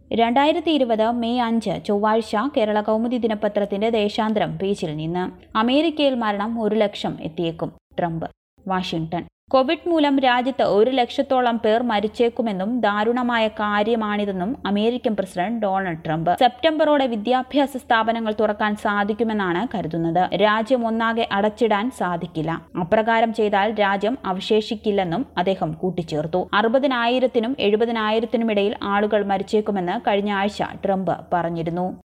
രണ്ടായിരത്തി ഇരുപത് മെയ് അഞ്ച് ചൊവ്വാഴ്ച കേരള കൗമുദി ദിനപത്രത്തിന്റെ ദേശാന്തരം പേജിൽ നിന്ന് അമേരിക്കയിൽ മരണം ഒരു ലക്ഷം എത്തിയേക്കും ട്രംപ് വാഷിംഗ്ടൺ കോവിഡ് മൂലം രാജ്യത്ത് ഒരു ലക്ഷത്തോളം പേർ മരിച്ചേക്കുമെന്നും ദാരുണമായ കാര്യമാണിതെന്നും അമേരിക്കൻ പ്രസിഡന്റ് ഡൊണാൾഡ് ട്രംപ് സെപ്റ്റംബറോടെ വിദ്യാഭ്യാസ സ്ഥാപനങ്ങൾ തുറക്കാൻ സാധിക്കുമെന്നാണ് കരുതുന്നത് രാജ്യം ഒന്നാകെ അടച്ചിടാൻ സാധിക്കില്ല അപ്രകാരം ചെയ്താൽ രാജ്യം അവശേഷിക്കില്ലെന്നും അദ്ദേഹം കൂട്ടിച്ചേർത്തു അറുപതിനായിരത്തിനും എഴുപതിനായിരത്തിനും ഇടയിൽ ആളുകൾ മരിച്ചേക്കുമെന്ന് കഴിഞ്ഞ ആഴ്ച ട്രംപ് പറഞ്ഞിരുന്നു